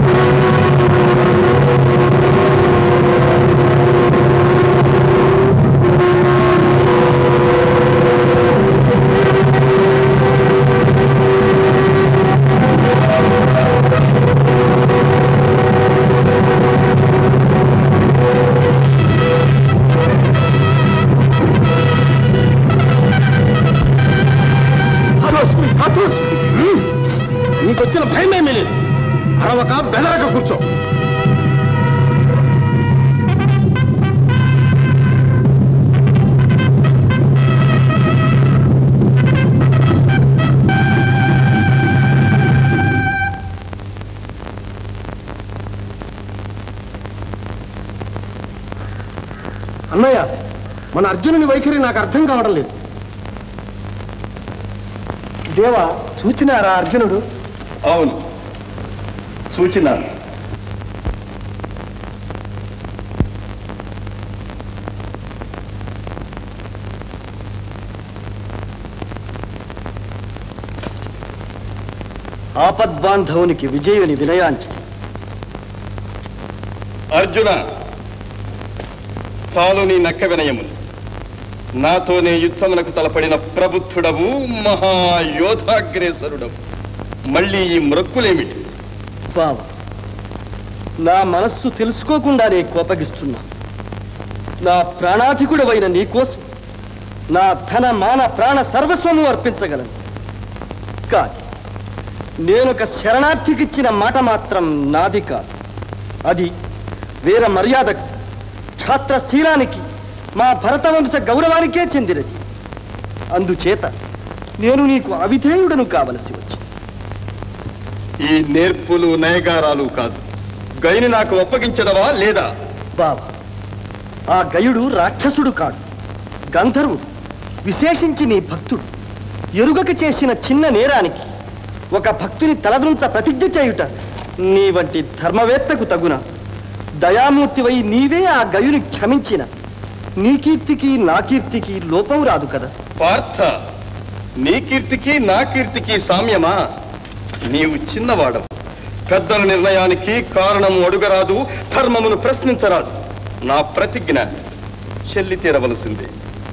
Athos Athos నీకొచ్చిన భయమేమీ లేదు అరవక బెదరక కూర్చో అన్నయ్య మన అర్జునుని వైఖరి నాకు అర్థం కావడం లేదు దేవా చూచినారా అర్జునుడు అవును సూచన ఆపద్బాంధవునికి విజయుని వినయాంచి అర్జున చాలు నీ నక్క వినయములు నాతోనే యుద్ధమునకు తలపడిన ప్రబుద్ధుడవు మహాయోధాగ్రేసరుడవు మళ్ళీ ఈ మ్రొక్కులేమిటి బావ నా మనస్సు తెలుసుకోకుండానే కోపగిస్తున్నా నా ప్రాణాధికుడవైన నీకోసం నా ధన మాన ప్రాణ సర్వస్వము అర్పించగలను కానీ నేనొక శరణార్థికిచ్చిన మాట మాత్రం నాది కాదు అది వీర మర్యాదకు క్షాత్రశీలానికి మా భరతవంశ గౌరవానికే చెందినది అందుచేత నేను నీకు అవిధేయుడను కావలసి వచ్చింది ఈ నేర్పులు నయగారాలు కాదు గైని నాకు ఒప్పగించదవా లేదా బాబా ఆ గయుడు రాక్షసుడు కాడు గంధర్వుడు విశేషించి నీ భక్తుడు ఎరుగక చేసిన చిన్న నేరానికి ఒక భక్తుని తలదృంచ ప్రతిజ్ఞ చేయుట నీ వంటి ధర్మవేత్తకు తగున దయామూర్తివై నీవే ఆ గయుని క్షమించిన నీ కీర్తికి నా కీర్తికి లోపం రాదు కదా పార్థ నీ కీర్తికి నా కీర్తికి సామ్యమా నీవు చిన్నవాడవు పెద్దల నిర్ణయానికి కారణం అడుగరాదు ధర్మమును ప్రశ్నించరాదు నా ప్రతిజ్ఞ చెల్లి తీరవలసిందే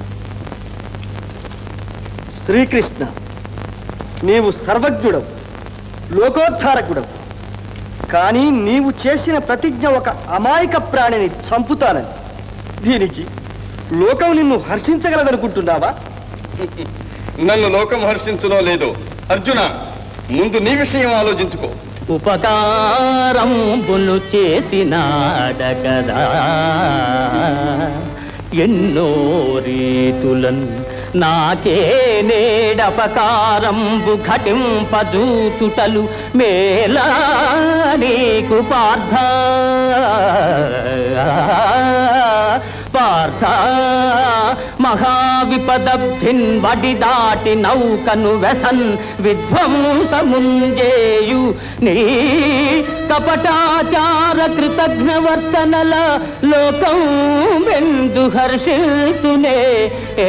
శ్రీకృష్ణ నీవు సర్వజ్ఞుడవు లోకోద్ధారకుడవు కానీ నీవు చేసిన ప్రతిజ్ఞ ఒక అమాయక ప్రాణిని చంపుతానని దీనికి లోకం నిన్ను హర్షించగలదనుకుంటున్నావా నన్ను లోకం హర్షించునో లేదో అర్జున ముందు నీ విషయం ఆలోచించుకో ఉపకారంబులు చేసినాడగదా ఎన్నో రీతులన్ నాకే నేడపకారంబు ఘటింపదూచుటలు మేలా నీకు పార్థ పార్థ మహావిపదబ్ధిన్ వడి దాటి నౌకను వెసన్ విధ్వంసముంజేయు నీ కపటాచార కృతజ్ఞవర్తనల లోకం వెందు హర్షిల్చునే ఏ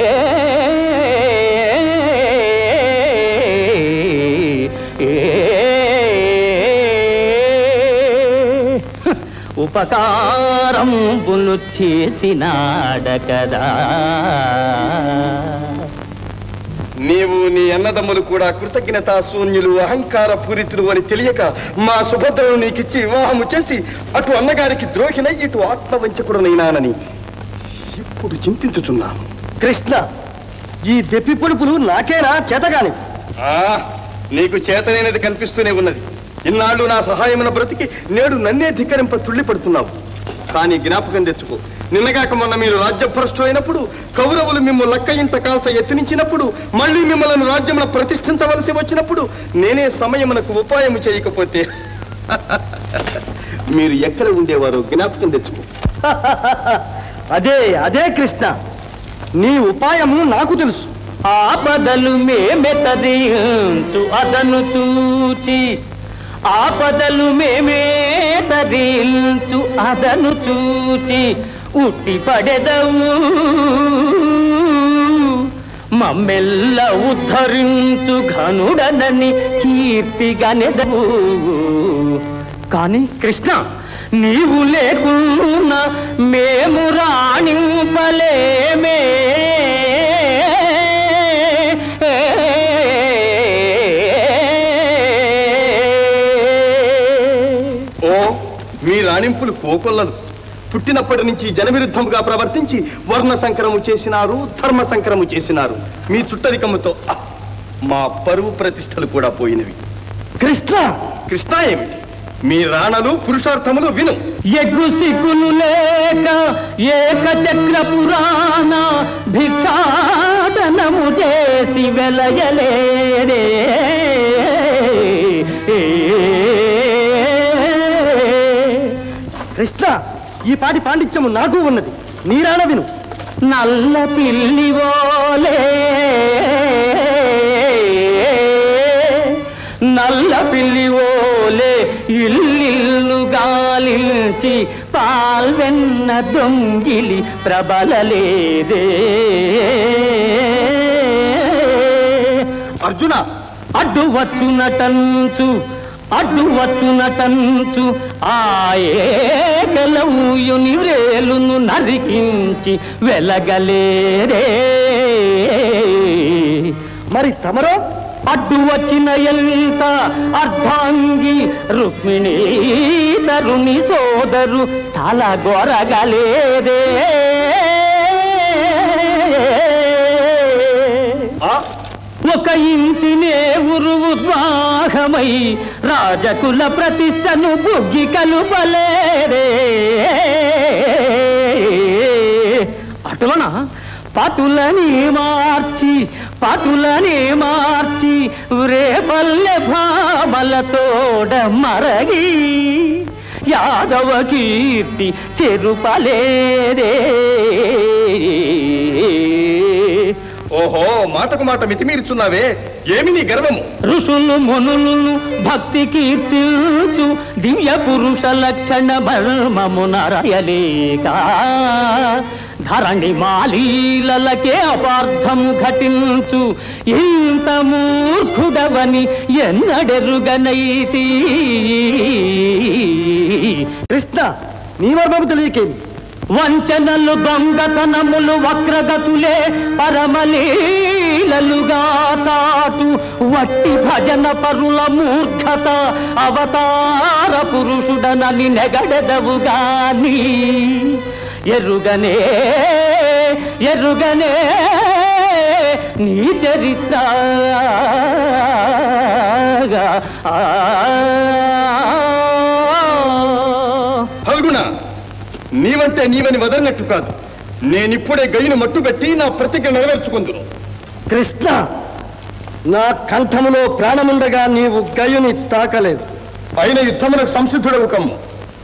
ఉపకారం బులు చేసినాడకదా నీవు నీ అన్నదమ్ములు కూడా కృతజ్ఞతా శూన్యులు అహంకార పూరితులు అని తెలియక మా సుభద్రను నీకిచ్చి వివాహము చేసి అటు అన్నగారికి ద్రోహినై ఇటు ఆత్మవంచకుడనైనానని ఇప్పుడు చింతించుచున్నాను కృష్ణ ఈ దెప్పి పొడుపులు నాకేనా చేతగాని ఆ నీకు చేతనైనది కనిపిస్తూనే ఉన్నది ఇన్నాళ్ళు నా సహాయమున బ్రతికి నేడు నన్నే ధిక్కరింప తుళ్ళిపడుతున్నావు కానీ జ్ఞాపకం తెచ్చుకో నిన్నగాక మొన్న మీరు రాజ్యభ్రష్టు అయినప్పుడు కౌరవులు మిమ్మల్ని లక్క ఇంట కాల్త ఎత్తినించినప్పుడు మళ్ళీ మిమ్మల్ని రాజ్యమున ప్రతిష్ఠించవలసి వచ్చినప్పుడు నేనే సమయమునకు ఉపాయము చేయకపోతే మీరు ఎక్కడ ఉండేవారో జ్ఞాపకం తెచ్చుకో అదే అదే కృష్ణ నీ ఉపాయము నాకు తెలుసు ఆపదలు మేమెతరించు అదను చూచి ఆపదలు మేమే తరించు అదను చూచి ఉట్టి పడెదవు మమ్మెల్ల ఉద్ధరించు ఘనుడనని కీర్తిగనెదవు కానీ కృష్ణ నీవు లేకున్నా మేము రాణింపలేమే ఓ మీ రాణింపులు కోకొల్లలు పుట్టినప్పటి నుంచి జనవిరుద్ధముగా ప్రవర్తించి వర్ణ సంకరము చేసినారు ధర్మ సంకరము చేసినారు మీ చుట్టరికముతో ఆ, మా పరువు ప్రతిష్టలు కూడా పోయినవి కృష్ణ కృష్ణ ఏమిటి మీ రాణలు పురుషార్థములు విను ఎగ్గు సిగ్గులు లేక ఏక చక్ర పురాణ భిక్షాటనము చేసి వెలయలేదే కృష్ణ ఈ పాటి పాండిత్యము నాకు ఉన్నది నీరాణ విను నల్ల పిల్లివోలే నల్ల పిల్లివోలే ఇల్లిల్లు గాలించి పాల్వెన్న దొంగిలి ప్రబలలేదే అర్జున అడ్డు వచ్చునటంచు అడ్డు వచ్చునటంచు ఆయేకలవుయుని వేలును నరికించి వెలగలేరే మరి తమరో అడ్డు వచ్చిన ఎంత అర్ధాంగి రుక్మిణీ తరుణి సోదరు తల గొరగలేదే ఆ ఒక ఇంటినే ఉరువుద్వాహమై రాజకుల ప్రతిష్టను బుగ్గి కలుపలేరే అటులన పటులని మార్చి పటులని మార్చి రేపల్లె భామలతోడ మరగి యాదవ కీర్తి చెరుపలేదే ఓహో మాటకు మాట మితిమీరుచున్నావే ఏమి నీ గర్వము ఋషులు మునులను భక్తి కీర్తించు దివ్య పురుష లక్షణ మర్మమునరయలేక ధరణి మాలీలకే అపార్థం ఘటించు ఇంత మూర్ఖుడవని ఎన్నడెరుగనైతి కృష్ణ నీ మర్మము తెలియకేమి వంచనలు దొంగతనములు వక్రగతులే పరమలీలలుగా చాటు వట్టి భజన పరుల మూర్ఖత అవతార పురుషుడనని నెగడెదవు గాని ఎరుగనే ఎరుగనే నీ చరిత్ర ఫల్గుణ నీవంటే నీవని వదలనట్టు కాదు నేనిప్పుడే గయ్యను మట్టుబెట్టి నా ప్రతిజ్ఞ నెరవేర్చుకుందును కృష్ణ నా కంఠములో ప్రాణముండగా నీవు గయుని తాకలేదు అయిన యుద్ధమునకు సంసిద్ధుడవు కమ్ము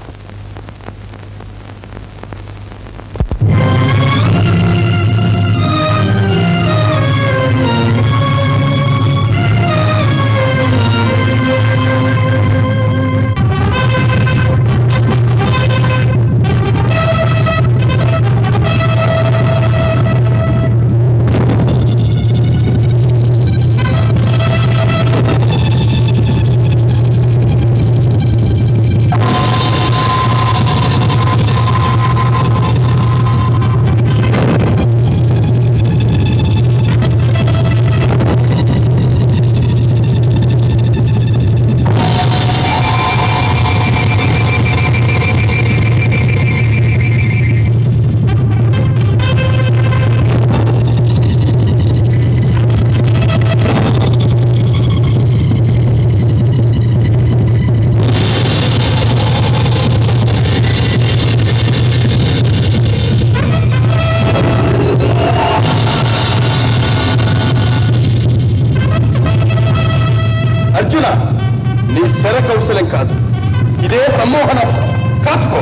అర్జున నీ శర కౌశలం కాదు ఇదే సమ్మోహనాస్త్రం కాచుకో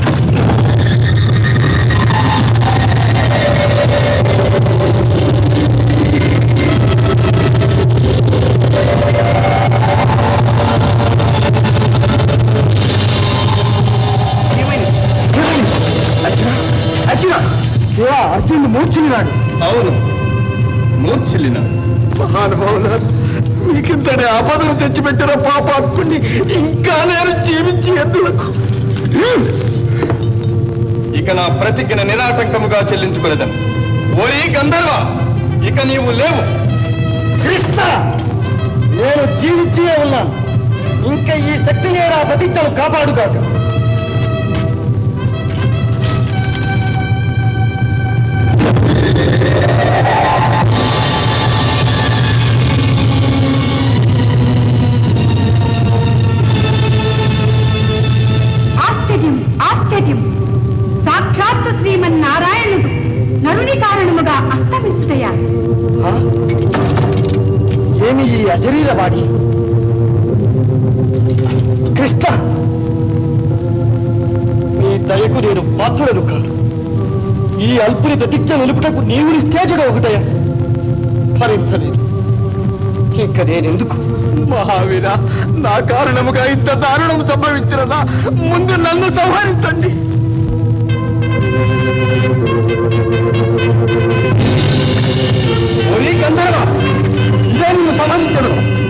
అర్జున దేవా అర్జునుడు మూర్చున్నాడు అవును మూర్ఛిల్లిన మహానుభావులారు మీకింతటి ఆపదలు తెచ్చిపెట్టిన పాపాత్ముని ఇంకా నేను జీవించి ఎందులకు ఇక నా ప్రతిజ్ఞ నిరాటంకముగా చెల్లించుకునేదను ఓరి గంధర్వ ఇక నీవు లేవు కృష్ణ నేను జీవించే ఉన్నాను ఇంకా ఈ శక్తి నా ప్రతిజ్ఞను కాపాడుగాక ఆశ్చర్యం ఆశ్చర్యం సాక్షాత్తు శ్రీమన్నారాయణుడు నరుని కారణముగా అస్తమించుటయా ఆ? ఏమి ఈ అశరీర వాడి కృష్ణ నీ దయకు నేను పాత్రుడను కాను ఈ అల్పుని ప్రతిజ్ఞ నిలుపుటకు నీవు నిస్తేజుడు ఒకదయ భరించలేదు ఇంక నేనెందుకు మహావీర నా కారణముగా ఇంత దారుణం సంభవించినదా ముందు నన్ను సంహరించండి ఓరి గంధర్వ ఇదే నిన్ను సంహరించడు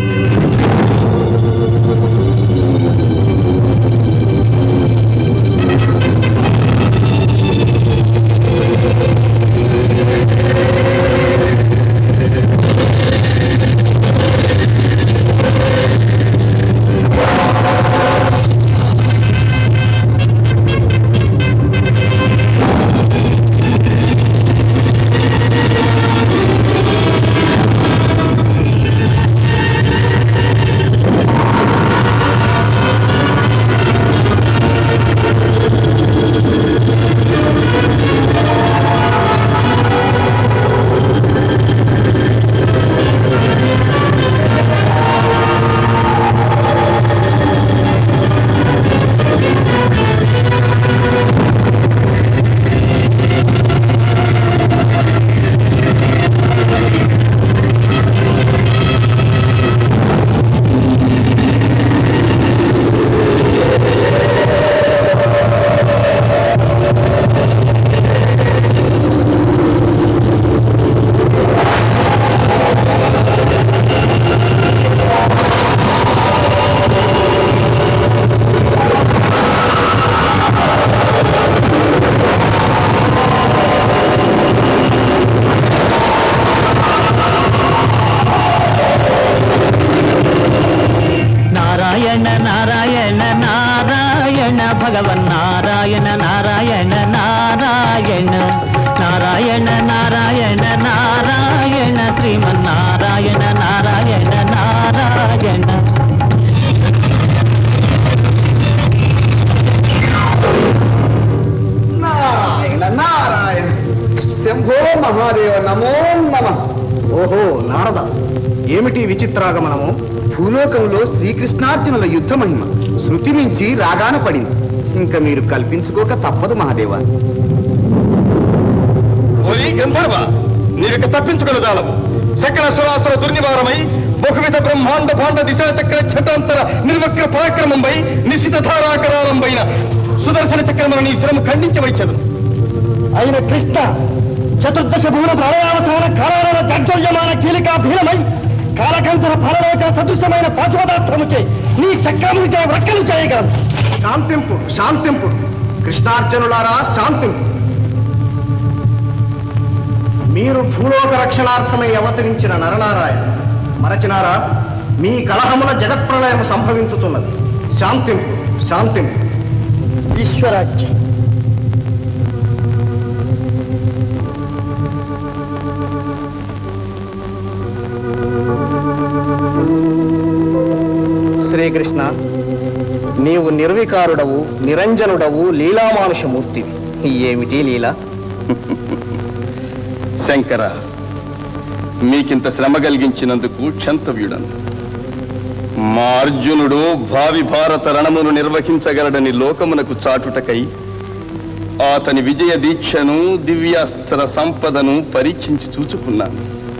నారాయణ నారాయణ నారాయణ భగవన్ నారాయణ నారాయణ నారాయణ నారాయణ నారాయణ నారాయణ శ్రీమన్నారాయణ నారాయణ నారాయణ నారాయణ నారాయణ శంభో మహాదేవ నమో నమ ఓహో నారద ఏమిటి విచిత్రాగమనము భూలోకంలో శ్రీకృష్ణార్జునుల యుద్ధ మహిమ శృతి మించి రాగాన పడింది ఇంకా మీరు కల్పించుకోక తప్పదు మహాదేవా ఓరి గంధర్వ నీవిక తప్పించుకుని సకల సురాసుర దుర్నివారమై బహువిధ బ్రహ్మాండ భాండ దిశా చక్ర ఛటాంతర నిర్వక్ర పరాక్రమంపై నిశిత ధారాకరాలంపైన సుదర్శన చక్రమున నీ శిరము ఖండించవచ్చదు అయిన కృష్ణ చతుర్దశ భువన ప్రళయావసాన కాలాల జాజ్వల్యమాన కీలికా భీనమై కాలకంచన ఫలలోచన సదృశమైన పాశుపదార్థముచే నీ చక్రమునిచే వ్రక్కలు చేయగలదు శాంతింపు శాంతింపు కృష్ణార్జునులారా శాంతింపు మీరు భూలోక రక్షణార్థమై అవతరించిన నరనారాయణ మరచినారా మీ కలహముల జగత్ప్రళయం సంభవించుతున్నది శాంతింపు శాంతింపు ఈశ్వరాజ్యం శ్రీకృష్ణ నీవు నిర్వికారుడవు నిరంజనుడవు లీలామానుషమూర్తివి ఏమిటి లీల శంకర మీకింత శ్రమ కలిగించినందుకు క్షంతవ్యుడను మా అర్జునుడు భావి భారత రణమును నిర్వహించగలడని లోకమునకు చాటుటకై అతని విజయ దీక్షను దివ్యాస్త్ర సంపదను పరీక్షించి చూచుకున్నాను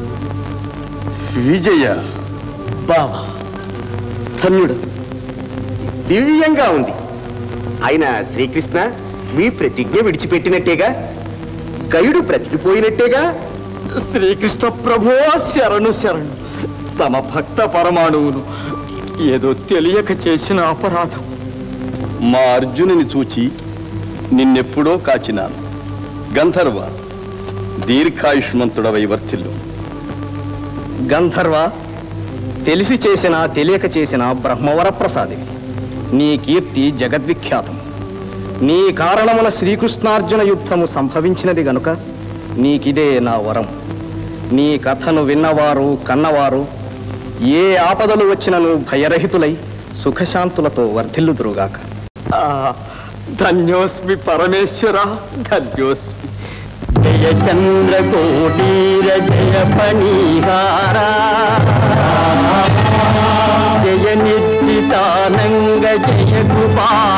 విజయ బావా ధన్యుడు దివ్యంగా ఉంది అయినా శ్రీకృష్ణ మీ ప్రతిజ్ఞ విడిచిపెట్టినట్టేగా గయుడు బ్రతికిపోయినట్టేగా శ్రీకృష్ణ ప్రభో శరణు శరణు తమ భక్త పరమాణువును ఏదో తెలియక చేసిన అపరాధం మా అర్జునుని చూచి నిన్నెప్పుడో కాచినాను గంధర్వ దీర్ఘాయుష్మంతుడవై వర్తిల్లు గంధర్వ తెలిసి చేసిన తెలియక చేసిన బ్రహ్మవర ప్రసాది నీ కీర్తి జగద్విఖ్యాతం నీ కారణమున శ్రీకృష్ణార్జున యుద్ధము సంభవించినది గనుక నీకిదే నా వరం నీ కథను విన్నవారు కన్నవారు ఏ ఆపదలు వచ్చినను భయరహితులై సుఖశాంతులతో వర్ధిల్లుదురుగాక ఆ, ధన్యోస్మి పరమేశ్వర ధన్యోస్మి జయ చంద్రకోటీర జయ ఫణీహారా జయ నిర్జితానంగ జయ కృపా